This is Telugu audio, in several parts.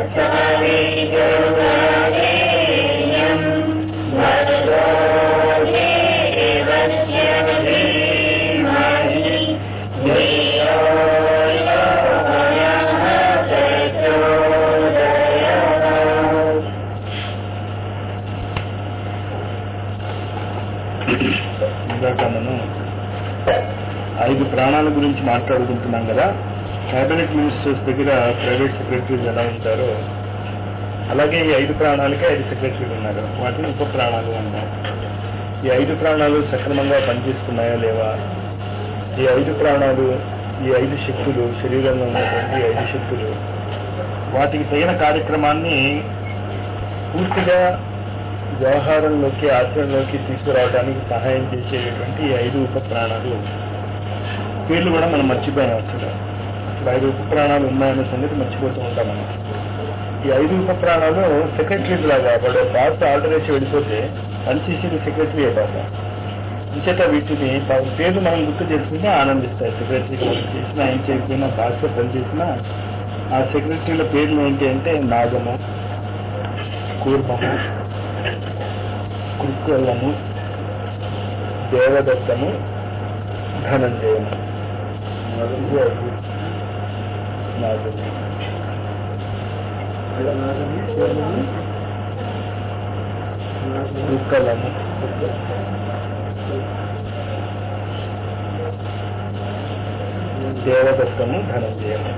सवितुर्वरेण्यम् भर्गो देवस्य धीमहि धियो यो नः प्रचोदयात् ఇందాక మనం ఐదు ప్రాణాల గురించి మాట్లాడుకుంటున్నాం కదా క్యాబినెట్ మినిస్టర్స్ దగ్గర ప్రైవేట్ సెక్రటరీస్ ఎలా ఉంటారో అలాగే ఈ ఐదు ప్రాణాలకే ఐదు సెక్రటరీలు ఉన్నారు వాటిని ఉప ప్రాణాలు అన్నాం ఈ ఐదు ప్రాణాలు సక్రమంగా పనిచేస్తున్నాయా లేవా ఈ ఐదు ప్రాణాలు ఈ ఐదు శక్తులు శరీరంలో ఉన్నటువంటి ఈ ఐదు శక్తులు వాటికి తగిన కార్యక్రమాన్ని పూర్తిగా వ్యవహారంలోకి ఆచరణలోకి తీసుకురావడానికి సహాయం చేసేటటువంటి ఈ ఐదు ఉప ప్రాణాలు పేర్లు కూడా మనం మర్చిపోయాం అసలు అసలు ఐదు ఉప ప్రాణాలు ఉన్నాయనే సంగతి మర్చిపోతూ ఉంటాం మనం ఈ ఐదు ఉప ప్రాణాలు సెక్రటరీస్ లాగా వాడు బాస్ ఆర్డర్ వేసి వెళ్ళిపోతే పనిచేసేది సెక్రటరీ పాప ఇంచేత వీటిని తమ పేర్లు మనం గుర్తు చేసుకుంటే ఆనందిస్తాయి సెక్రటరీ పని చేసినా ఏం చేయకపోయినా బాస్ పనిచేసినా ఆ సెక్రటరీల పేర్లు ఏంటి అంటే నాగము కూర్మము కృత్యము దేవదత్తము ధనంజయము ఇవి ఐదు నాగము కృక్కలము దేవదత్తము ధనంజయము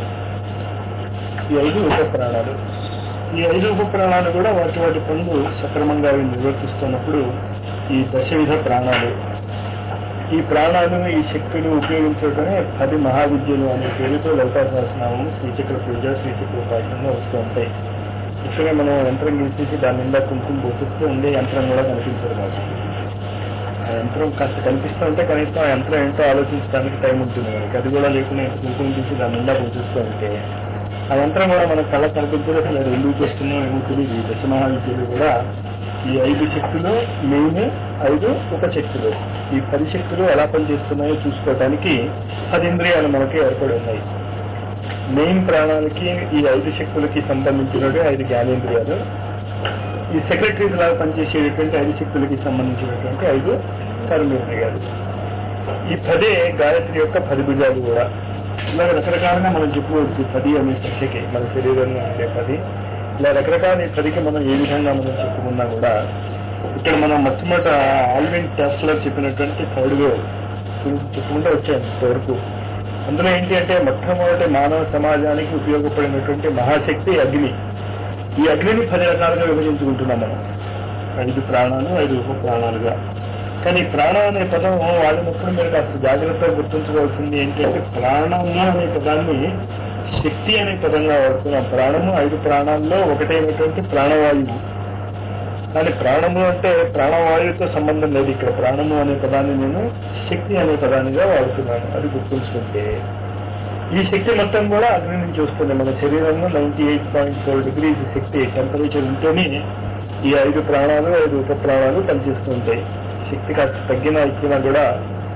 ఈ ఐదు ఉప ప్రాణాలు ఈ ఐదు ఉప ప్రాణాలు కూడా వాటి వాటి పనులు సక్రమంగా అవి నిర్వర్తిస్తున్నప్పుడు ఈ దశవిధ ప్రాణాలు ఈ ప్రాణాలు ఈ శక్తులు ఉపయోగించడమే పది మహావిద్యలు అనే పేరుతో లలితా సహస్రనామం శ్రీచక్ర పూజ శ్రీచక్ర ఉపాసనగా వస్తూ ఉంటాయి ఇక్కడే మనం యంత్రం గీసేసి దాని నిండా కుంకుమ పోషిస్తూ ఉండే యంత్రం కూడా కనిపించదు మాకు ఆ యంత్రం కాస్త కనిపిస్తూ ఉంటే కనీసం ఆ యంత్రం ఏంటో ఆలోచించడానికి టైం ఉంటుంది మనకి అది కూడా లేకుండా ఇంత కుంకుమ తీసి దాని నిండా పోషిస్తూ ఉంటే ఆ యంత్రం కూడా మనకు కళ్ళ కనిపించదు అసలు అది ఎందుకు చేస్తున్నాం ఏమో తెలియదు ఈ దశమహావిద్యలు కూడా ఈ ఐదు శక్తులు మెయిన్ ఐదు ఉప శక్తులు ఈ పది శక్తులు ఎలా పనిచేస్తున్నాయో చూసుకోవడానికి పది ఇంద్రియాలు మనకి ఏర్పడి ఉన్నాయి మెయిన్ ప్రాణాలకి ఈ ఐదు శక్తులకి సంబంధించినవి ఐదు జ్ఞానేంద్రియాలు ఈ సెక్రటరీస్ లాగా పనిచేసేటటువంటి ఐదు శక్తులకి సంబంధించినటువంటి ఐదు కర్మేంద్రియాలు ఈ పదే గాయత్రి యొక్క పది భుజాలు కూడా ఇలా రకరకాలుగా మనం చెప్పుకోవచ్చు పది అనే సంఖ్యకి మన శరీరంలో ఉండే పది ఇలా రకరకాల ఈ పదికి మనం ఏ విధంగా మనం చెప్పుకున్నా కూడా ఇక్కడ మనం మొట్టమొదట ఆల్విన్ టెస్ట్లో చెప్పినటువంటి థర్డ్ వేవ్ గురించి చెప్పుకుంటూ వచ్చాను ఇంతవరకు అందులో ఏంటి అంటే మొట్టమొదటి మానవ సమాజానికి ఉపయోగపడినటువంటి మహాశక్తి అగ్ని ఈ అగ్నిని పది రకాలుగా విభజించుకుంటున్నాం మనం ఐదు ప్రాణాలు ఐదు ఉప ప్రాణాలుగా కానీ ప్రాణం అనే పదం వాడినప్పుడు మీరు కాస్త జాగ్రత్తగా గుర్తుంచుకోవాల్సింది ఏంటంటే ప్రాణము అనే పదాన్ని శక్తి అనే పదంగా వాడుతున్నాం ప్రాణము ఐదు ప్రాణాల్లో ఒకటైనటువంటి ప్రాణవాయువు కానీ ప్రాణము అంటే ప్రాణవాయువుతో సంబంధం లేదు ఇక్కడ ప్రాణము అనే పదాన్ని నేను శక్తి అనే పదానిగా వాడుతున్నాను అది గుర్తుంచుకుంటే ఈ శక్తి మొత్తం కూడా అగ్ని నుంచి వస్తుంది మన శరీరంలో ninety eight point four degrees శక్తి టెంపరేచర్ ఉంటేనే ఈ ఐదు ప్రాణాలు ఐదు ఉప ప్రాణాలు పనిచేస్తూ ఉంటాయి శక్తి కాస్త తగ్గినా ఇచ్చినా కూడా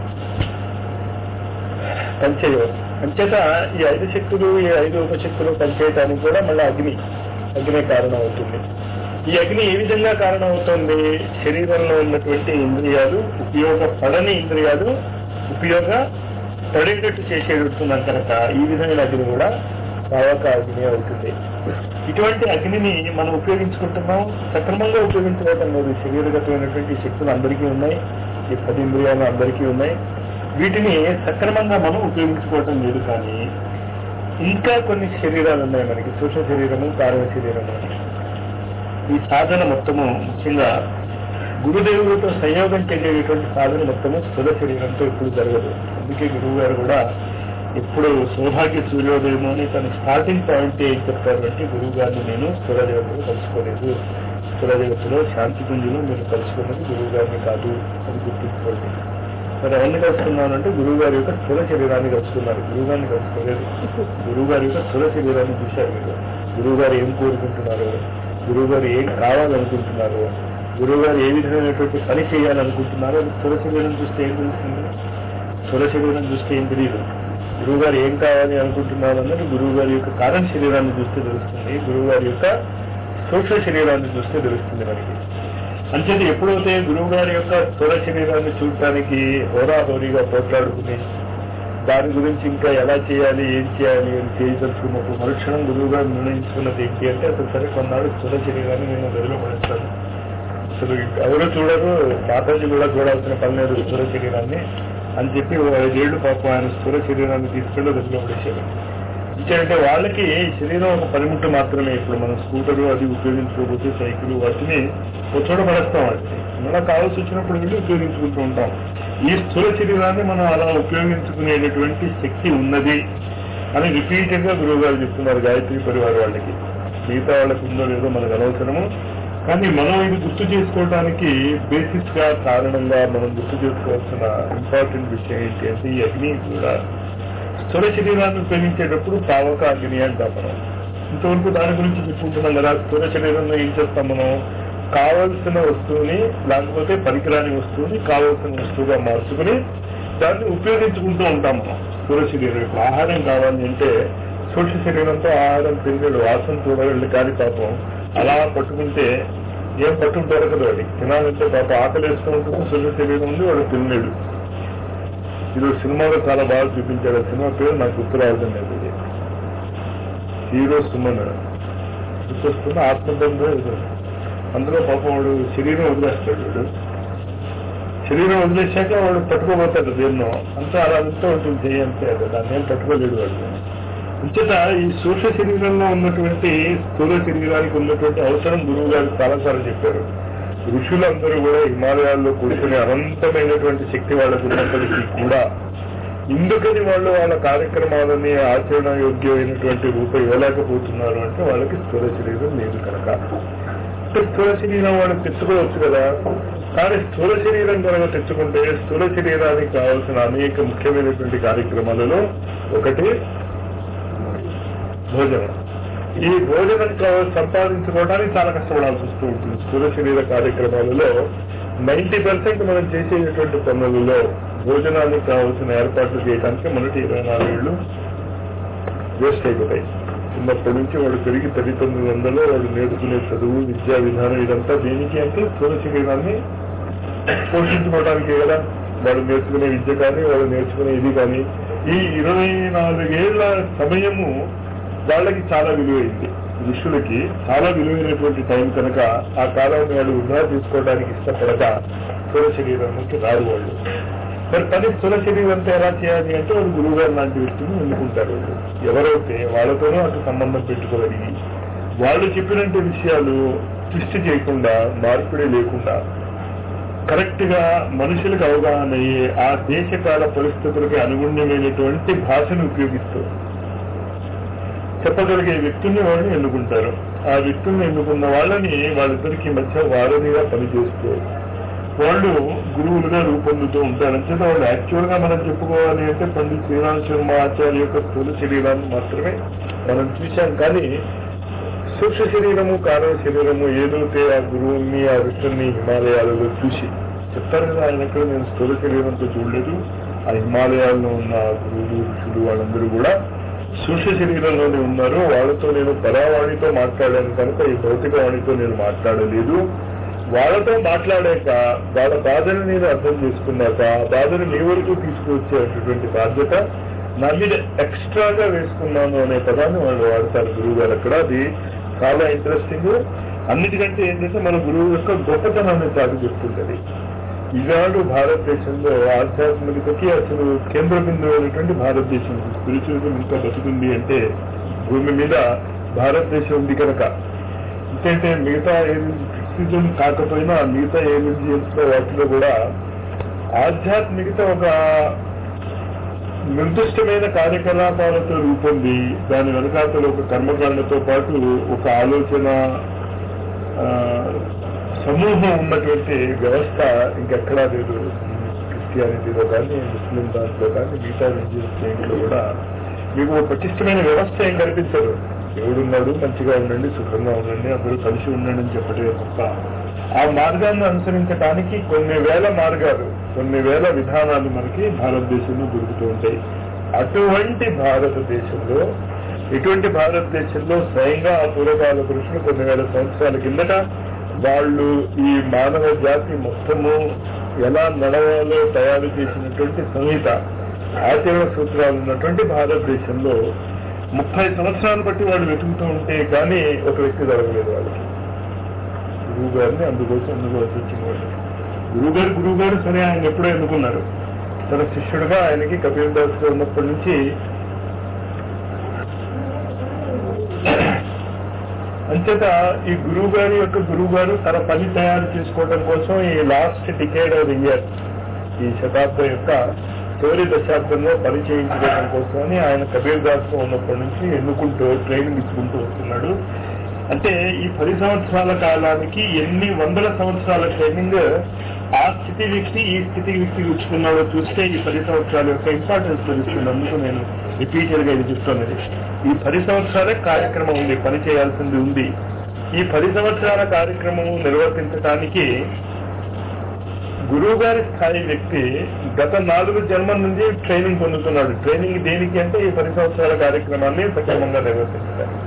పనిచేయవు అంచేత ఈ ఐదు శక్తులు ఈ ఐదు ఉపశక్తులు పనిచేయటానికి కూడా మళ్ళీ అగ్ని అగ్నే కారణం అవుతుంది ఈ అగ్ని ఏ విధంగా కారణం అవుతుంది శరీరంలో ఉన్నటువంటి ఇంద్రియాలు ఉపయోగపడని ఇంద్రియాలు ఉపయోగ పడేటట్టు చేసేటట్టున్నాం కనుక ఈ విధమైన అగ్ని కూడా భావక అగ్ని అవుతుంది ఇటువంటి అగ్నిని మనం ఉపయోగించుకుంటున్నాం సక్రమంగా ఉపయోగించుకోవటం లేదు శరీరగతమైనటువంటి శక్తులు అందరికీ ఉన్నాయి ఈ పది ఇంద్రియాలు అందరికీ ఉన్నాయి వీటిని సక్రమంగా మనం ఉపయోగించుకోవటం లేదు కానీ ఇంకా కొన్ని శరీరాలు ఉన్నాయి మనకి సూక్ష్మ శరీరము కారణ శరీరము అని. ఈ సాధన మొత్తము ముఖ్యంగా గురుదేవులతో సంయోగం చెందేటటువంటి సాధన మొత్తము స్థూల శరీరంతో ఇప్పుడు జరగదు అందుకే గురువు గారు కూడా ఇప్పుడు సౌభాగ్య సూర్యోదయం అని తన స్టార్టింగ్ పాయింట్ ఏం చెప్తారు అంటే గురువు గారిని నేను స్థూల దేవతలో కలుసుకోలేదు స్థూల దేవతలో శాంతి కుంజులో మీరు కలుసుకున్నది గురువు గారిని కాదు అది గుర్తుంచుకోండి మరి ఎవరిని కలుసుకున్నానంటే గురువు గారి యొక్క స్థూల శరీరాన్ని కలుసుకున్నారు గురువు గారిని కలుసుకోలేదు గురువు గారి యొక్క స్థూల శరీరాన్ని చూశారు మీరు గురువు గారు ఏం కోరుకుంటున్నారు గురువు గారు ఏం కావాలనుకుంటున్నారు గురువు గారు ఏ విధమైనటువంటి పని చేయాలనుకుంటున్నారో అది స్థూల శరీరం చూస్తే ఏం తెలుస్తుంది స్థూల శరీరం చూస్తే ఏం తెలియదు గురువు గారు ఏం కావాలి అనుకుంటున్నారు అన్నది గురువు గారి యొక్క కారణ శరీరాన్ని చూస్తే తెలుస్తుంది గురువు గారి యొక్క సూక్ష్మ శరీరాన్ని చూస్తే తెలుస్తుంది మనకి అంచేది ఎప్పుడైతే గురువు గారి యొక్క స్థూల శరీరాన్ని చూడటానికి హోరాహోరీగా పోట్లాడుకుని దాని గురించి ఇంకా ఎలా చేయాలి ఏం చేయాలి అని చేయదలుచుకున్నప్పుడు మరుక్షణం గురువు గారు నిర్ణయించుకున్నది ఏంటి అంటే అసలు సరే కొన్నాడు స్థూల శరీరాన్ని నేను వదిలిపడేస్తాను అసలు ఎవరు చూడరు మాతాజీ కూడా చూడాల్సిన పని లేదు స్థూల శరీరాన్ని అని చెప్పి ఓ ఐదేళ్లు పాపం ఆయన స్థూల శరీరాన్ని తీసుకెళ్ళి వదిలిపడేశారు అంటే వాళ్ళకి శరీరం ఒక పనిముట్టు మాత్రమే ఇప్పుడు మనం స్కూటరు అది ఉపయోగించుకోకపోతే సైకిల్ వాటిని ఒక చోట పడేస్తాం వాటిని మనకు కావాల్సి వచ్చినప్పుడు వెళ్ళి ఉపయోగించుకుంటూ ఉంటాం ఈ స్థూల శరీరాన్ని మనం అలా ఉపయోగించుకునేటటువంటి శక్తి ఉన్నది అని రిపీటెడ్ గా గురువు గారు చెప్తున్నారు గాయత్రి పరివార వాళ్ళకి మిగతా వాళ్ళకి ఉందో లేదో మనకు అనవసరము కానీ మనం ఇది గుర్తు చేసుకోవడానికి బేసిస్ గా కారణంగా మనం గుర్తు చేసుకోవాల్సిన ఇంపార్టెంట్ విషయం ఏంటి అంటే ఈ అగ్ని కూడా స్థూల శరీరాన్ని ఉపయోగించేటప్పుడు పావక అగ్ని అంటాం మనం ఇంతవరకు దాని గురించి చెప్పుకుంటున్నాం కదా స్థూల శరీరంలో ఏం చేస్తాం మనం కావలసిన వస్తువుని లేకపోతే పనికిరాని వస్తువుని కావలసిన వస్తువుగా మార్చుకుని దాన్ని ఉపయోగించుకుంటూ ఉంటాం మనం స్థూల శరీరం ఇప్పుడు ఆహారం కావాలి అంటే సూక్ష్మ శరీరంతో ఆహారం తిరిగాడు వాసన చూడగలడు కానీ పాపం అలా పట్టుకుంటే ఏం పట్టు దొరకదు వాడి తినాలంటే పాపం ఆకలి వేస్తూ ఉంటుంది సూక్ష్మ శరీరం ఉంది వాడు తినలేడు ఇది సినిమాలో చాలా బాగా చూపించాడు ఆ సినిమా పేరు నాకు గుర్తు రావడం లేదు ఇది హీరో సుమన్ గుర్తొస్తున్న ఆత్మబంధం ఏదో. అందులో పాపం వాడు శరీరం వదిలేస్తాడు వాడు శరీరం వదిలేశాక వాడు పట్టుకోబోతాడు దేన్నో అంతా అలా అంతా ఉంటుంది చెయ్యి అంతే అది దాన్ని ఏం పట్టుకోలేడు వాడు అంచేత ఈ సూక్ష్మ శరీరంలో ఉన్నటువంటి స్థూల శరీరానికి ఉన్నటువంటి అవసరం గురువు గారు చాలాసార్లు చెప్పారు ఋషులందరూ కూడా హిమాలయాల్లో కూర్చుని అనంతమైనటువంటి శక్తి వాళ్ళకు ఉన్నప్పటికీ కూడా ఎందుకని వాళ్ళు వాళ్ళ కార్యక్రమాలని ఆచరణ యోగ్యమైనటువంటి రూపం ఇవ్వలేకపోతున్నారు అంటే వాళ్ళకి స్థూల శరీరం లేదు కనుక అంటే స్థూల శరీరం వాళ్ళు తెచ్చుకోవచ్చు కదా కానీ స్థూల శరీరం కనుక తెచ్చుకుంటే స్థూల శరీరానికి కావాల్సిన అనేక ముఖ్యమైనటువంటి కార్యక్రమాలలో ఒకటి భోజనం ఈ భోజనం కావ- సంపాదించుకోవడానికి చాలా కష్టపడాల్సి వస్తూ ఉంటుంది స్థూల శరీర కార్యక్రమాలలో నైన్టీ పర్సెంట్ మనం చేసేటటువంటి పనులలో భోజనానికి కావాల్సిన ఏర్పాట్లు చేయడానికి మొదటి ఇరవై నాలుగేళ్లు వేస్ట్ అయిపోతాయి చిన్నప్పటి నుంచి వాడు పెరిగి తల్లిదండ్రుల వందలో వాడు నేర్చుకునే చదువు విద్యా విధానం ఇదంతా దేనికి అంటే స్థూల శరీరాన్ని పోషించుకోవడానికే కదా వాడు నేర్చుకునే విద్య కానీ వాడు నేర్చుకునే ఇది కానీ ఈ ఇరవై నాలుగేళ్ల సమయము వాళ్ళకి చాలా విలువైంది ఋషులకి చాలా విలువైనటువంటి టైం కనుక ఆ కాలాన్ని వాళ్ళు వృధా తీసుకోవడానికి ఇష్టపడక స్థూల శరీరంకి రారు వాళ్ళు మరి పని స్థూల శరీరంతో ఎలా చేయాలి అంటే వాళ్ళు గురువు గారు లాంటి వ్యక్తిని ఎన్నుకుంటారు వాళ్ళు ఎవరైతే వాళ్ళతోనూ అటు సంబంధం పెట్టుకోగలిగి వాళ్ళు చెప్పినట్టు విషయాలు ట్విస్ట్ చేయకుండా మార్పిడి లేకుండా కరెక్ట్ గా మనుషులకు అవగాహన అయ్యే ఆ దేశకాల పరిస్థితులకి అనుగుణ్యమైనటువంటి భాషను ఉపయోగిస్తూ చెప్పగలిగే వ్యక్తుల్ని వాళ్ళని ఎన్నుకుంటారు ఆ వ్యక్తుల్ని ఎన్నుకున్న వాళ్ళని వాళ్ళిద్దరికి మధ్య వారధిగా పనిచేస్తూ వాళ్ళు గురువులుగా రూపొందుతూ ఉంటారు అంచేత వాళ్ళు యాక్చువల్ గా మనం చెప్పుకోవాలి అంటే పండిత్ శ్రీరామ్ శర్మ ఆచార్య యొక్క స్థూల శరీరాన్ని మాత్రమే మనం చూశాం కానీ సూక్ష్మ శరీరము కారణ శరీరము ఏదైతే ఆ గురువుని ఆ ఋషుల్ని హిమాలయాలలో చూసి చెప్తారు కదా ఆయన ఎక్కడ నేను స్థూల శరీరంతో చూడలేదు ఆ హిమాలయాల్లో ఉన్న ఆ గురువులు ఋషులు వాళ్ళందరూ కూడా సూక్ష్మ శరీరంలోనే ఉన్నారు వాళ్ళతో నేను పరావాణితో మాట్లాడాను కనుక ఈ భౌతిక వాణితో నేను మాట్లాడలేదు వాళ్ళతో మాట్లాడాక వాళ్ళ బాధను నేను అర్థం చేసుకున్నాక ఆ బాధను మీ వరకు తీసుకువచ్చేటటువంటి బాధ్యత నా మీద ఎక్స్ట్రాగా వేసుకున్నాను అనే పదాన్ని వాళ్ళు వాడతారు గురువు గారు అక్కడ అది చాలా ఇంట్రెస్టింగ్ అన్నిటికంటే ఏంటంటే మన గురువు యొక్క గొప్పతనాన్ని చాటు చెప్తుంటది ఈనాడు భారతదేశంలో ఆధ్యాత్మికతకి అసలు కేంద్ర బిందువు అయినటువంటి భారతదేశం స్పిరిచువలిజం ఇంకా బతుకుంది అంటే భూమి మీద భారతదేశం ఉంది కనుక ఎందుకంటే మిగతా ఏ క్రిస్టిజం కాకపోయినా మిగతా ఏ రిలీజియన్స్ లో వాటిలో కూడా ఆధ్యాత్మికత ఒక నిర్దిష్టమైన కార్యకలాపాలతో రూపొంది దాని వెనకాతలు ఒక కర్మకాండతో పాటు ఒక ఆలోచన ఆ, సమూహం ఉన్నటువంటి వ్యవస్థ ఇంకెక్కడా లేదు క్రిస్టియానిటీలో కానీ ముస్లిం దాంట్లో కానీ మిగతా రిలీజియస్ దేంట్లో కూడా మీకు ఒక పటిష్టమైన వ్యవస్థ ఏం కనిపించదు దేవుడున్నాడు మంచిగా ఉండండి సుఖంగా ఉండండి అందరూ కలిసి ఉండండి అని చెప్పటమే తప్ప ఆ మార్గాన్ని అనుసరించడానికి కొన్ని వేల మార్గాలు కొన్ని వేల విధానాలు మనకి భారతదేశంలో దొరుకుతూ ఉంటాయి అటువంటి భారతదేశంలో ఇటువంటి భారతదేశంలో స్వయంగా ఆ పూర్వకాల పురుషులు కొన్ని వేల సంవత్సరాల కిందట వాళ్ళు ఈ మానవ జాతి మొత్తము ఎలా నడవాలో తయారు చేసినటువంటి సంహిత ఆచరణ సూత్రాలు ఉన్నటువంటి భారతదేశంలో ముప్పై సంవత్సరాలు బట్టి వాళ్ళు వెతుకుతూ ఉంటే కానీ ఒక వ్యక్తి దొరకలేదు వాళ్ళకి గురువు గారిని అందుకోసం అందుకోవాల్సి వచ్చింది వాళ్ళు గురువు గారు గురువు గారు సరే ఆయన ఎప్పుడో ఎన్నుకున్నారు తన శిష్యుడుగా ఆయనకి కపిల్ దాస్ గారు ఉన్నప్పటి నుంచి అంచేత ఈ గురువు గారి యొక్క గురువు గారు తన పని తయారు చేసుకోవడం కోసం ఈ లాస్ట్ డికేడ్ ఆఫ్ ఇయర్ ఈ శతాబ్దం యొక్క తొలి దశాబ్దంలో పని చేయించుకోవడం కోసమని ఆయన కబీర్ దాస్ ఉన్నప్పటి నుంచి ఎన్నుకుంటూ ట్రైనింగ్ ఇచ్చుకుంటూ వస్తున్నాడు అంటే ఈ పది సంవత్సరాల కాలానికి ఎన్ని వందల సంవత్సరాల ట్రైనింగ్ ఆ స్థితి వ్యక్తి ఈ స్థితి వ్యక్తి ఇచ్చుకున్నాడో చూస్తే ఈ పది సంవత్సరాల యొక్క ఇంపార్టెన్స్ తెలుస్తుంది అందుకు నేను రిపీటెడ్ గా ఇది చెప్తున్నది ఈ పది సంవత్సరాలే కార్యక్రమం ఉంది పని చేయాల్సింది ఉంది ఈ పది సంవత్సరాల కార్యక్రమం నిర్వర్తించడానికి గురువు గారి స్థాయి వ్యక్తి గత నాలుగు జన్మల నుంచి ట్రైనింగ్ పొందుతున్నాడు ట్రైనింగ్ దేనికి అంటే ఈ పది సంవత్సరాల కార్యక్రమాన్ని సక్రమంగా నిర్వర్తించడానికి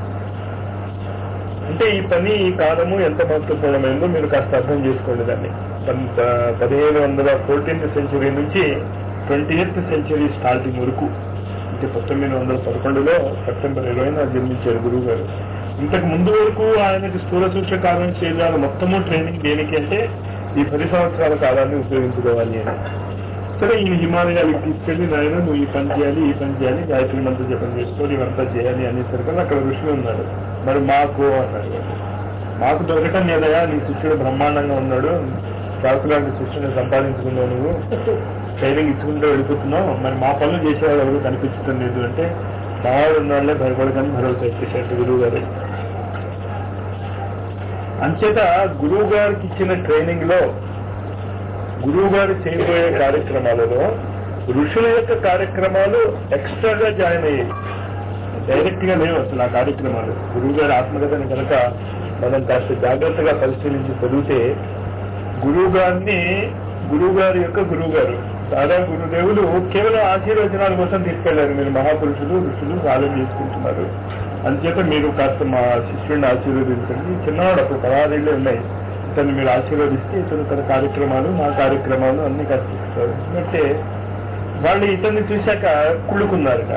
అంటే ఈ పని ఈ కాలము ఎంత మహత్వపూర్ణమైందో మీరు కాస్త అర్థం చేసుకోండి దాన్ని పంత- పదిహేను వందల ఫోర్టీన్త్ సెంచరీ నుంచి ట్వంటీ ఎయిత్ సెంచరీ స్టార్టింగ్ వరకు అంటే పంతొమ్మిది వందల పదకొండులో సెప్టెంబర్ ఇరవైన జన్మించారు గురువు గారు ఇంతకు ముందు వరకు ఆయనకి స్థూల సూక్ష్మ కాలం చేయాలి మొత్తము ట్రైనింగ్ దేనికి అంటే ఈ పది సంవత్సరాల కాలాన్ని ఉపయోగించుకోవాలి అని సరే ఈయన హిమాలయాలకు తీసుకెళ్లి నాయన నువ్వు ఈ పని చేయాలి ఈ పని చేయాలి గాయత్రి మంత్ర జపం చేసుకోవాలి ఇవంతా చేయాలి అనేసరికి అక్కడ ఋషులు ఉన్నారు మరి మాకు అన్నారు వాళ్ళు. మాకు దొరకటం లేదయా నీ శిష్యుడు బ్రహ్మాండంగా ఉన్నాడు లాంటి శిష్యుని సంపాదించుకున్నావు నువ్వు ట్రైనింగ్ ఇచ్చుకుంటూ వెళ్ళిపోతున్నావు మరి మా పనులు చేసేవాళ్ళు ఎవరు కనిపించడం లేదు అంటే మావాడు ఉన్నాళ్ళే భయపడకని భరోసా ఇచ్చేసారు గురువు గారు అంచేత గురువు గారికి ఇచ్చిన ట్రైనింగ్ లో గురువు గారు చేయబోయే కార్యక్రమాలలో ఋషుల యొక్క కార్యక్రమాలు ఎక్స్ట్రాగా జాయిన్ అయ్యాయి డైరెక్ట్ గా లేవు అసలు ఆ కార్యక్రమాలు గురువు గారి ఆత్మకథని కనుక మనం కాస్త జాగ్రత్తగా పరిశీలించి చదివితే గురువు గారిని గురువు గారి యొక్క గురువు గారు దాదా గురుదేవులు కేవలం ఆశీర్వచనాల కోసం తీసుకెళ్లారు మీరు మహాపురుషులు ఋషులు సాధన చేసుకుంటున్నారు అంచేత మీరు కాస్త మా శిష్యుడిని ఆశీర్వదించండి చిన్నవాడు అప్పుడు పదహారేళ్ళే ఉన్నాయి ఇతను మీరు ఆశీర్వదిస్తే ఇతను తన కార్యక్రమాలు మా కార్యక్రమాలు అన్ని కాస్త ఇస్తారు అంటే వాళ్ళు ఇతన్ని చూశాక కుళ్ళుకున్నారట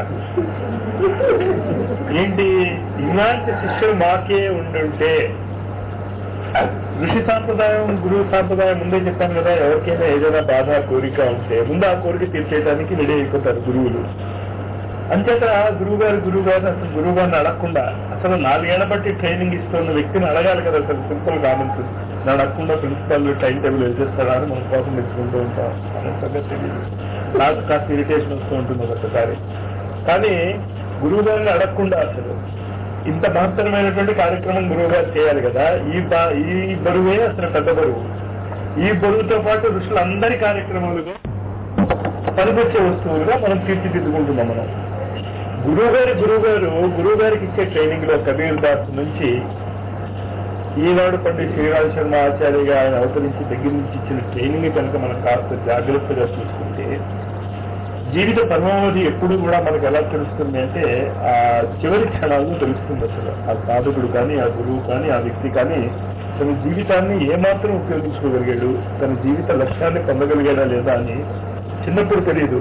ఏంటి ఇలాంటి శిష్యులు మాకే ఉండుంటే ఋషి సాంప్రదాయం గురువు సాంప్రదాయం ముందే చెప్పాను కదా ఎవరికైనా ఏదైనా బాధ కోరిక ఉంటే ముందు ఆ కోరిక తీర్చేయడానికి రెడీ అయిపోతారు గురువులు అంచేత గురువు గారు గురువు గారు అసలు గురువు గారిని అడగకుండా అసలు నాలుగేళ్ల బట్టి ట్రైనింగ్ ఇస్తున్న వ్యక్తిని అడగాలి కదా అసలు సింపుల్ కామెంట్స్ నేను అడగకుండా ప్రిన్సిపాల్ టైం టేబుల్ వేసేస్తారా అని మనం కోసం తెచ్చుకుంటూ ఉంటాం అనే సంగతి తెలియదు నాకు కాస్త ఇరిటేషన్ వస్తూ ఉంటుంది ఒకసారి కానీ గురువు గారిని అడగకుండా అసలు ఇంత మహత్తరమైనటువంటి కార్యక్రమం గురువు గారు చేయాలి కదా ఈ బా- ఈ బరువే అసలు పెద్ద బరువు ఈ బరువుతో పాటు ఋషులందరి కార్యక్రమాలుగా పనికొచ్చే వస్తువులుగా మనం తీర్చిదిద్దుకుంటున్నాం మనం గురువు గారి గురువు గారు గురువు గారికి ఇచ్చే ట్రైనింగ్ లో కబీర్ దాస్ నుంచి ఈనాడు పండిట్ శ్రీరాజ్ శర్మ ఆచార్యగా ఆయన అవతరించి దగ్గర నుంచి ఇచ్చిన ట్రైనింగ్ కనుక మనం కాస్త జాగ్రత్తగా చూసుకుంటే జీవిత పరమావధి ఎప్పుడు కూడా మనకు ఎలా తెలుస్తుంది అంటే ఆ చివరి క్షణాల్లో తెలుస్తుంది అసలు ఆ సాధకుడు కానీ ఆ గురువు కానీ ఆ వ్యక్తి కానీ తన జీవితాన్ని ఏమాత్రం ఉపయోగించుకోగలిగాడు తన జీవిత లక్ష్యాన్ని పొందగలిగాడా లేదా అని చిన్నప్పుడు తెలియదు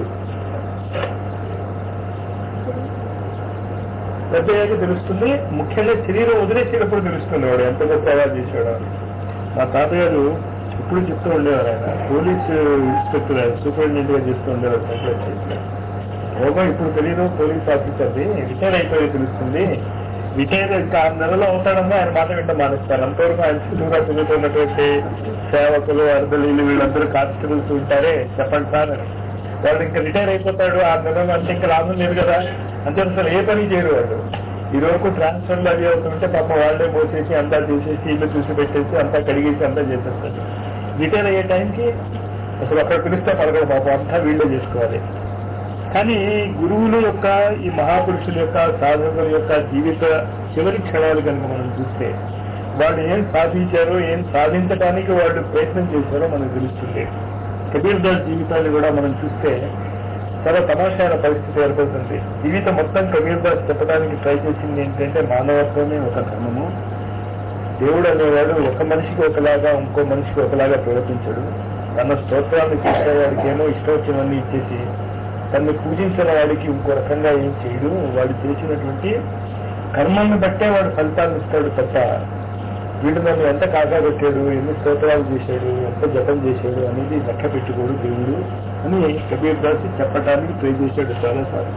పెద్దయ్యాక తెలుస్తుంది ముఖ్యంగా శరీరం వదిలేసేటప్పుడు తెలుస్తుంది వాడు ఎంత గొప్ప అలా చేశాడు అని మా తాతగారు ఇప్పుడు చెప్తూ ఉండేవారు ఆయన పోలీస్ ఇన్స్పెక్టర్ ఆయన సూపరింటెండెంట్ గా చేస్తూ ఉండేవారు కంప్లైంట్ ఓగా ఇప్పుడు తెలియదు పోలీస్ ఆఫీసర్ది రిటైర్ అయిపోయి తెలుస్తుంది రిటైర్ ఇంకా ఆరు నెలలో అవుతాడమ్మా ఆయన మాట వింట మానేస్తారు అంతవరకు ఆయన చుట్టూరా తిరుగుతున్నటువంటి సేవకులు అర్ధలీలు వీళ్ళందరూ కానిస్టేబుల్స్ ఉంటారే చెప్పండి సార్ అని వాళ్ళు ఇంకా రిటైర్ అయిపోతాడు ఆరు నెలలు అంటే ఇంకా లాభం లేదు కదా అంటే అసలు ఏ పని చేయరు వాళ్ళు ఈ వరకు ట్రాన్స్ఫర్లు అవి అవుతుంటే పాప వాళ్ళే పోసేసి అంతా చేసేసి ఇల్లు చూసి పెట్టేసి అంతా కడిగేసి అంతా చేసేస్తారు రిటైర్ అయ్యే టైంకి అసలు అక్కడ పిలిస్తే పలకడు పాపం అంతా వీళ్ళే చేసుకోవాలి కానీ గురువుల యొక్క ఈ మహాపురుషుల యొక్క సాధకుల యొక్క జీవిత చివరి క్షణాలు కనుక మనం చూస్తే వాళ్ళు ఏం సాధించారో ఏం సాధించడానికి వాళ్ళు ప్రయత్నం చేశారో మనకు తెలుస్తుంది కబీర్ దాస్ జీవితాన్ని కూడా మనం చూస్తే చాలా తమాషైన పరిస్థితి ఏర్పడుతుంది జీవితం మొత్తం కబీర్ దాస్ చెప్పడానికి ట్రై చేసింది ఏంటంటే మానవత్వమే ఒక ధర్మము దేవుడు అనేవాడు ఒక మనిషికి ఒకలాగా ఇంకో మనిషికి ఒకలాగా ప్రవర్తించడు తన స్తోత్రాన్ని చేసేవాడికి ఏమో ఇష్టం వచ్చినవన్నీ ఇచ్చేసి తన్ని పూజించిన వాడికి ఇంకో రకంగా ఏం చేయడు వాడు చేసినటువంటి కర్మాన్ని బట్టే వాడు ఫలితాలను ఇస్తాడు తప్ప వీడు నన్ను ఎంత కాగా పెట్టాడు ఎన్ని స్తోత్రాలు చేశాడు ఎంత జపం చేశాడు అనేది లెక్క పెట్టుకోడు దేవుడు అని కబీర్ దాస్ చెప్పడానికి ట్రై చేశాడు చాలాసార్లు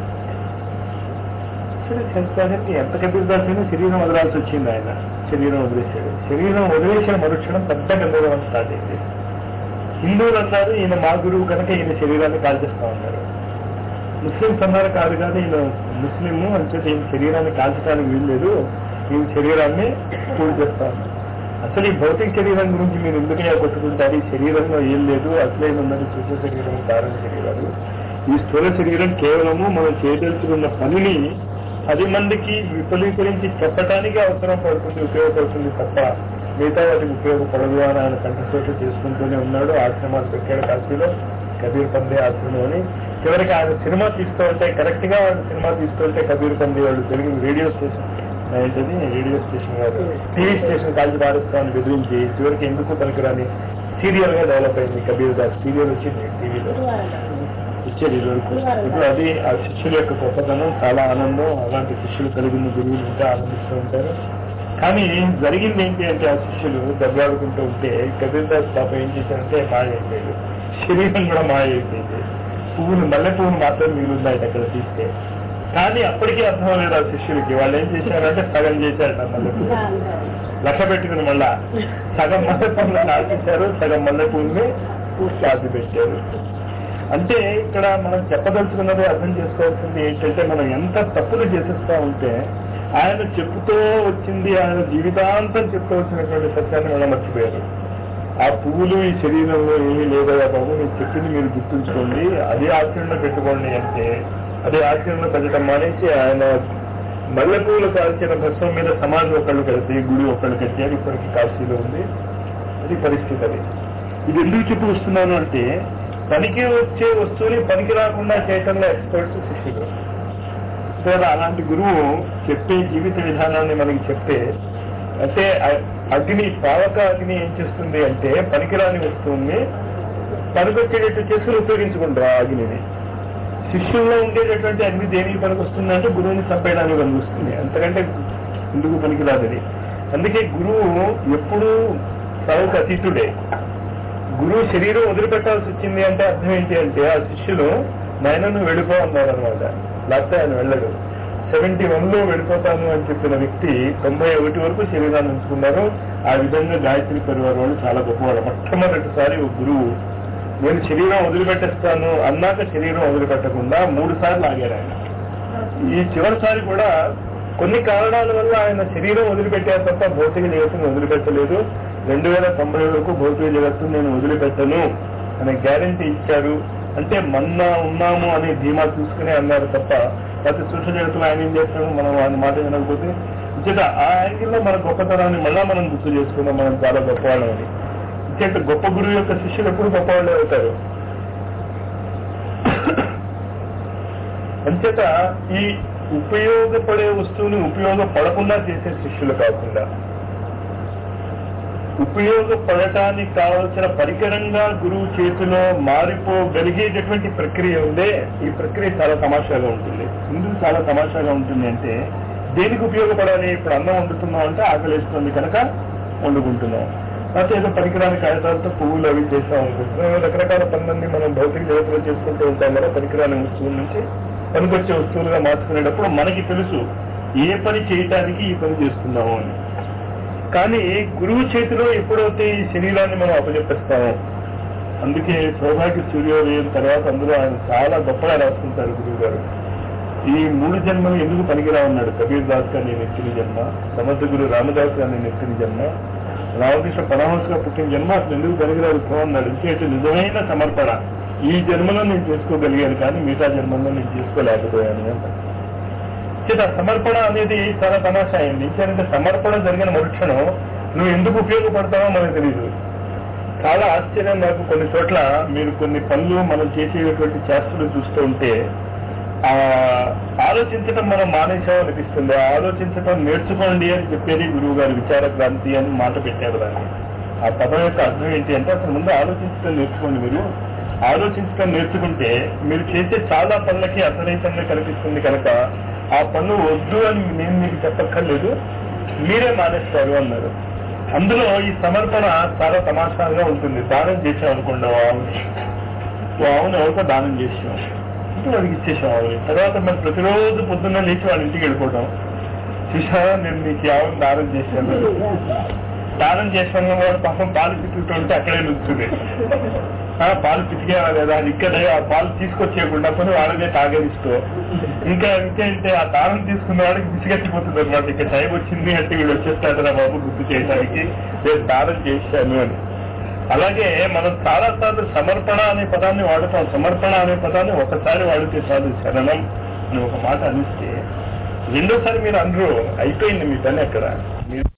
సరే సంస్కారానికి ఎంత కబీర్ దాస్ అయినా శరీరం వదలాల్సి వచ్చింది ఆయన శరీరం వదిలేశాడు శరీరం వదిలేసిన మరుక్షణం పెద్ద గందరగోళం స్టార్ట్ అయింది హిందువులు అన్నారు ఈయన మా గురువు కనుక ఈయన శరీరాన్ని కాల్చేస్తా ఉన్నారు ముస్లింస్ అన్నారు కాదు కాదు ఈయన ముస్లిము అంటే ఈయన శరీరాన్ని కాల్చడానికి వీల్లేదు ఈయన శరీరాన్ని పూడి చేస్తా ఉన్నారు అసలు ఈ భౌతిక శరీరం గురించి మీరు ఎందుకయ్యా కొట్టుకుంటారు ఈ శరీరంలో ఏం లేదు అసలే ఉన్నది సూక్ష్మ శరీరం కారణ శరీరాలు ఈ స్థూల శరీరం కేవలము మనం చేయదలుచుకున్న పనిని పది మందికి విఫలీకరించి చెప్పటానికి అవసరం పడుతుంది ఉపయోగపడుతుంది తప్ప మిగతా వాటికి ఉపయోగపడదు అని ఆయన కంఠశోష చేసుకుంటూనే ఉన్నాడు ఆశ్రమాలు పెట్టాడు కాశీలో కబీర్ పందే ఆశ్రమం అని చివరికి ఆయన సినిమా తీస్తుంటే కరెక్ట్ గా వాళ్ళు సినిమా తీస్తుంటే కబీర్ పందే వాళ్ళు తెలుగు రేడియో స్టేషన్ ఏంటది రేడియో స్టేషన్ కాదు టీవీ స్టేషన్ కాల్చి పారుస్తామని బెదిరించి చివరికి ఎందుకు పనికిరాని సీరియల్ గా డెవలప్ అయింది కబీర్ దాస్ సీరియల్ వచ్చింది టీవీలో ఇచ్చేది ఇదివరకు ఇప్పుడు అది ఆ శిష్యుల యొక్క గొప్పతనం చాలా ఆనందం అలాంటి శిష్యులు కలిగిన గురువులు ఉంటే ఆనందిస్తూ ఉంటారు కానీ జరిగింది ఏంటి అంటే ఆ శిష్యులు దెబ్బలాడుకుంటూ ఉంటే కబీర్ దాస్ పాప ఏం చేశారంటే మాయ అయిపోయాడు శరీరం కూడా మాయ అయిపోయింది పువ్వులు మల్లె పువ్వులు మాత్రం మిగులున్నాయి అక్కడ తీస్తే కానీ అప్పటికీ అర్థం లేదు ఆ శిష్యులకి వాళ్ళు ఏం చేశారంటే సగం చేశారట మల్లె పువ్వు లెక్క పెట్టుకుని మళ్ళా సగం మల్లె పువ్వులు నాటించారు సగం మల్లె పువ్వుల్ని పూర్తి పెట్టారు అంటే ఇక్కడ మనం చెప్పదలుచుకున్నది అర్థం చేసుకోవాల్సింది ఏంటంటే మనం ఎంత తప్పులు చేసేస్తా ఉంటే ఆయన చెప్పుతూ వచ్చింది ఆయన జీవితాంతం చెప్తూ వచ్చినటువంటి సత్యాన్ని మనం మర్చిపోయారు ఆ పువ్వులు ఈ శరీరంలో ఏమీ లేదయ్యా బాబు నేను చెప్పింది మీరు గుర్తుంచుకోండి అదే ఆచరణలో పెట్టుకోండి అంటే అదే ఆచరణలో పెట్టడం మానేసి ఆయన మల్లె పువ్వులు కాల్చిన భస్వం మీద సమాజం ఒకళ్ళు కడితే గుడి ఒకళ్ళు కట్టారు ఇప్పటికి కాశీలో ఉంది అది పరిస్థితి అది ఇది ఎందుకు చెప్పి వస్తున్నాను అంటే పనికి వచ్చే వస్తువుని పనికి రాకుండా చేయటంలో ఎక్స్పర్ట్స్ శిష్యులు సో అలాంటి గురువు చెప్పే జీవిత విధానాన్ని మనకి చెప్తే అంటే అ- అగ్ని పావక అగ్ని ఏం చేస్తుంది అంటే పనికిరాని వస్తువుని పనికొచ్చేటట్టు చేసుకుని ఉపయోగించుకుంటారు ఆ అగ్నిని శిష్యుల్లో ఉండేటటువంటి అగ్ని దేనికి పనికొస్తుంది అంటే గురువుని చంపేయడానికి పనికొస్తుంది అంతకంటే ఎందుకు పనికిరాదు అది అందుకే గురువు ఎప్పుడూ సవకు అతీతుడే గురువు శరీరం వదిలిపెట్టాల్సి వచ్చింది అంటే అర్థం ఏంటి అంటే ఆ శిష్యులు నాయన నువ్వు వెళ్ళిపో అన్నారు అనమాట లేకపోతే ఆయన వెళ్ళడు సెవెంటీ వన్ లో వెళ్ళిపోతాను అని చెప్పిన వ్యక్తి తొంభై ఒకటి వరకు శరీరాన్ని ఉంచుకున్నారు ఆ విధంగా గాయత్రి పరివారం వాళ్ళు చాలా గొప్పవాడు మొట్టమొదటిసారి ఒక గురువు నేను శరీరం వదిలిపెట్టేస్తాను అన్నాక శరీరం వదిలిపెట్టకుండా మూడు సార్లు ఆగారు ఆయన ఈ చివరిసారి కూడా కొన్ని కారణాల వల్ల ఆయన శరీరం వదిలిపెట్టారు తప్ప భౌతిక జగత్తును వదిలిపెట్టలేదు రెండు వేల తొంభై వరకు భౌతిక జగత్తు నేను వదిలిపెట్టను అనే గ్యారంటీ ఇచ్చారు అంటే మన్నా ఉన్నాము అనే ధీమా చూసుకునే అన్నారు తప్ప ప్రతి సూక్ష్మ జగత్తులో ఆయన ఏం చేస్తాడు మనం ఆయన మాట వినకపోతే ఇచ్చేట ఆ యాంగిల్లో మన గొప్పతనాన్ని మళ్ళా మనం గుర్తు చేసుకుందాం మనం చాలా గొప్పవాళ్ళం అని ఇచ్చేట గొప్ప గురువు యొక్క శిష్యులు ఎప్పుడు గొప్పవాళ్ళే అవుతారు అంచేత ఈ ఉపయోగపడే వస్తువుని ఉపయోగపడకుండా చేసే శిష్యులు కాకుండా ఉపయోగపడటానికి కావలసిన పరికరంగా గురువు చేతిలో మారిపోగలిగేటటువంటి ప్రక్రియ ఉందే ఈ ప్రక్రియ చాలా తమాషాగా ఉంటుంది ఎందుకు చాలా తమాషాగా ఉంటుంది అంటే దేనికి ఉపయోగపడాలి ఇప్పుడు అన్నం వండుతున్నాం అంటే ఆకలిస్తుంది కనుక వండుకుంటున్నాం లేకపోతే ఏదో పరికరాన్ని కాగితాలతో పువ్వులు అవి చేస్తాం అనుకుంటున్నాం ఏదో రకరకాల పనులన్నీ మనం భౌతిక జగత్తులో చేసుకుంటూ ఉంటాం కదా పరికరాన్ని వస్తువుల నుంచి పనికొచ్చే వస్తువులుగా మార్చుకునేటప్పుడు మనకి తెలుసు ఏ పని చేయటానికి ఈ పని చేస్తున్నాము అని కానీ గురువు చేతిలో ఎప్పుడైతే ఈ శరీరాన్ని మనం అప్పచెప్పేస్తామో అందుకే సౌభాగ్య సూర్యోదయం తర్వాత అందులో ఆయన చాలా గొప్పగా రాసుకుంటారు గురువు గారు ఈ మూడు జన్మలు ఎందుకు పనికిరా ఉన్నాడు కబీర్ దాస్ గారిని నెత్తిన జన్మ సమర్థ గురు రామదాస్ గారిని నెత్తిన జన్మ రామకృష్ణ పరమహంసగా పుట్టిన జన్మ అసలు ఎందుకు పనికిరాదు పో అన్నాడు ఎందుకంటే నిజమైన సమర్పణ ఈ జన్మలో నేను చేసుకోగలిగాను కానీ మిగతా జన్మలో నేను చేసుకోలేకపోయాను అంట చేత సమర్పణ అనేది చాలా తమాషా అయింది ఎందుకంటే సమర్పణ జరిగిన మరుక్షణం నువ్వు ఎందుకు ఉపయోగపడతావో మనకు తెలియదు చాలా ఆశ్చర్యం నాకు కొన్ని చోట్ల మీరు కొన్ని పనులు మనం చేసేటువంటి చేష్టలు చూస్తూ ఉంటే ఆ ఆలోచించటం మనం మానేసాం అనిపిస్తుంది ఆ ఆలోచించటం నేర్చుకోండి అని చెప్పేది గురువు గారు విచార క్రాంతి అని మాట పెట్టారు దాన్ని ఆ పదం యొక్క అర్థం ఏంటి అంటే అసలు ముందు ఆలోచించడం నేర్చుకోండి మీరు ఆలోచించడం నేర్చుకుంటే మీరు చేసే చాలా పనులకి అసరహితంగా కనిపిస్తుంది కనుక ఆ పనులు వద్దు అని నేను మీకు చెప్పక్కర్లేదు మీరే మానేస్తారు అన్నారు అందులో ఈ సమర్పణ చాలా తమాషాగా ఉంటుంది దానం చేసాం అనుకోండి ఓ ఆవుని ఓ ఆవుని ఎవరికో దానం చేసాం ఇప్పుడు వాడికి ఇచ్చేసాం ఆవుని తర్వాత మరి ప్రతిరోజు పొద్దున్న లేచి వాళ్ళ ఇంటికి వెళ్ళిపోవడం చూసారా నేను నీకు ఈ ఆవుని దానం చేశాను దానం చేసాను వాడు పాపం పాలు పితుకుతుంటే అక్కడే నుంచుంది ఆ పాలు పితికేవా లేదా అని ఇక్కడే ఆ పాలు తీసుకొచ్చేయకుండా కొని వాళ్ళనే తాగనిస్తూ ఇంకా ఇంకేంటే ఆ దానం తీసుకున్న వాడికి విసిగట్టిపోతుంది అనమాట ఇక టైం వచ్చింది అంటే వీడు వచ్చేస్తాడు రా బాబు గుర్తు చేయడానికి నేను దానం చేశాను అని అలాగే మనం చాలా సార్లు సమర్పణ అనే పదాన్ని వాడుతాం సమర్పణ అనే పదాన్ని ఒకసారి వాడితే చాలు శరణం అని ఒక మాట అనిస్తే రెండోసారి మీరు అందరూ అయిపోయింది మీ పని అక్కడ మీరు